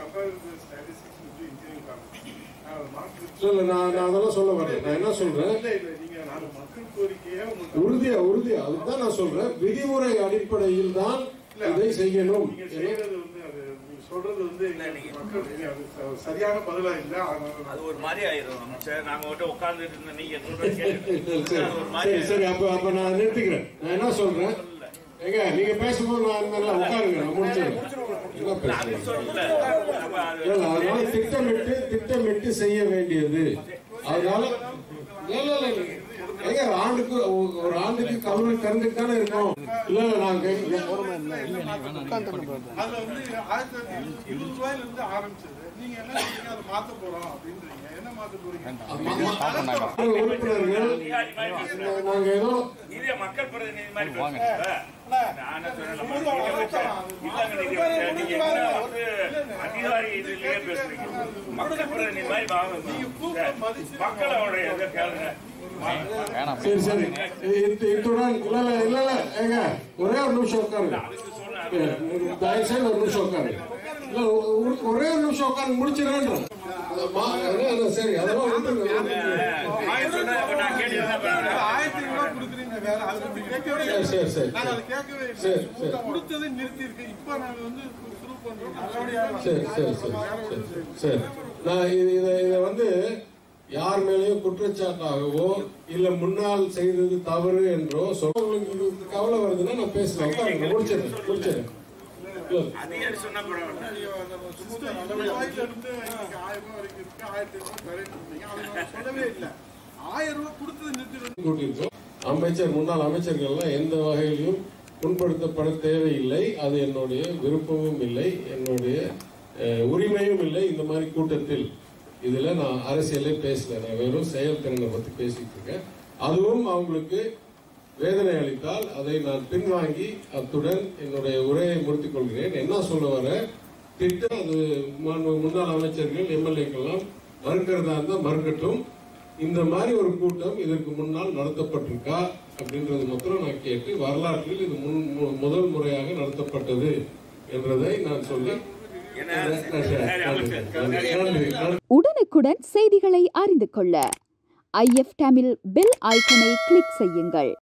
compare the statistics with the engineering college. நான் ஒரு மாற்று- இல்ல நான் நான் அதெல்லாம் சொல்ல வரேன் நான் என்ன சொல்றேன் இல்ல, இல்ல, நீங்க நாலு மக்கள் கோரிக்கையை உங்களுக்கு உறுதியா உறுதியா அதுதான் நான் சொல்றேன் விதிமுறை அடிப்படையில் தான் இதை செய்யணும் நீங்க செய்யறது வந்து அது நீங்க சொல்றது வந்து எங்களுக்கு மக்கள் நீங்க அது ச- சரியான பதிலா இல்ல அதனால அது நான் ஒரு மாதிரி ஆயிரும் அமைச்சர் நாங்க மட்டும் உட்கார்ந்துட்டு இருந்த நீங்க சொல்றது கேட்டு சரி அது ஒரு மாதிரி சரி சரி அப்ப அப்ப நான் நிறுத்திக்கிறேன் நான் என்ன சொல்றேன் ஏங்க நீங்க பேசும்போது நான் இந்த உட்காருங்க நான் முடிச்சிடுறேன் என்ன அது பேசுறேன் சொல்லல அப்ப அது இல்ல, அதனால திட்டமிட்டு திட்டமிட்டு செய்ய வேண்டியது அதனால இல்ல இல்ல இல்ல ஏங்க ஆண்டுக்கு ஒரு- ஒரு ஆண்டுக்கு கல்லூரி திறந்துட்டு தானே இருக்கும் இல்ல இல்ல நான் கேட்க- அதுல வந்து ஆயிரத்தி தொள்ளாயிரத்தி இருபது ரூபாயில இருந்து ஆரம்பிச்சது நீங்க என்ன சொல்றீங்க அதை மாத்த போறோம் அப்படின்றீங்க என்ன மாத்த போறீங்க உறுப்பினர்கள் அதிகாரி மாதிரி பேசுறேன். நாங்க ஏதோ இதே மக்கள் பிரதிநிதி மாதிரி பேசுறேன் நான் என்ன சொன்னேன், நம்ம நீங்க பேச- இல்லங்க, நீங்க- நீங்க என்ன வந்து அதிகாரி இதுலயே பேசுறீங்க மக்கள் பிரதிநிதி மாதிரி வாங்க மக்களோட இதை கேளுங்க சரி சரி இது- இத்துடன் இல்ல இல்ல இல்ல இல்ல ஏங்க ஒரே ஒரு நிமிஷம் உட்காருங்க தயவு செய்து ஒரு நிமிஷம் உட்காருங்க இல்ல ஒ- ஒரே ஒரு நிமிஷம் உட்காந்து முடிச்சிடறேன் சரி அதெல்லாம் விட்டுருங்க. நான் சொன்னேன், இப்ப நான் கேட்டது என்ன ஆயிரத்தி ரூபாய் கொடுக்குறீங்க வேற அது அப்படி கேட்கவே சரி, சரி, சரி. நாங்க அதை கேட்கவே இல்லை. சரி, சரி. கொடுத்ததை நிறுத்தி இருக்கு இப்ப நாங்க வந்து ப்ரூவ் பண்றோம் நல்லபடியா சரி சரி சரி சரி சரி நான் இது இதை இதை வந்து யார் மேலேயும் குற்றச்சாட்டாகவோ இல்ல முன்னால் செய்தது தவறு என்றோ சொல்ல உங்களுக்கு இது கவலை வருதுன்னா நான் பேசலாம் உட்காருங்க முடிச்சிடுறேன் முடிச்சிடுறேன் இல்ல, அதிகாரி சொன்னா பரவாயில்ல ரூபாய்க்கு இருந்து இன்னைக்கு ஆயிரம் ரூபாய் வரைக்கும் இருக்கு ஆயிரத்தி ஐநூறு தரேன்னு சொன்னீங்க அதை நாங்க சொல்லவே இல்லை ஆயிரம் ரூபாய் கொடுத்தது நிறுத்தி கூட்டியிருக்கோம் அமைச்சர் முன்னாள் அமைச்சர்கள்லாம் எந்த வகையிலும் புண்படுத்தப்பட தேவையில்லை அது என்னுடைய விருப்பமும் இல்லை என்னுடைய அஹ், உரிமையும் இல்லை இந்த மாதிரி கூட்டத்தில் இதுல நான் அரசியலே பேசல நான் வெறும் செயல்திறனை பத்தி பேசிட்டு இருக்கேன் அதுவும் அவங்களுக்கு வேதனை அளித்தால் அதை நான் பின்வாங்கி அத்துடன் என்னுடைய உரையை முடித்துக் கொள்கிறேன் என்ன சொல்ல வர திட்டம் அது முன்- முன்னாள் அமைச்சர்கள் எம்எல்ஏக்கெல்லாம் மறுக்கிறதா இருந்தால் மறுக்கட்டும் இந்த மாதிரி ஒரு கூட்டம் இதற்கு முன்னால் நடத்தப்பட்டிருக்கா அப்படின்றது மாத்திரம் நான் கேட்டு வரலாற்றில் இது முன் மு- முதல் முறையாக நடத்தப்பட்டது என்றதை நான் சொல்லி என்ன சரி, அமைச்சர் நன்றி நன்றி உடனுக்குடன் செய்திகளை அறிந்து கொள்ள ஐஎஃப் தமிழ் பெல் ஐக்கனை கிளிக் செய்யுங்கள்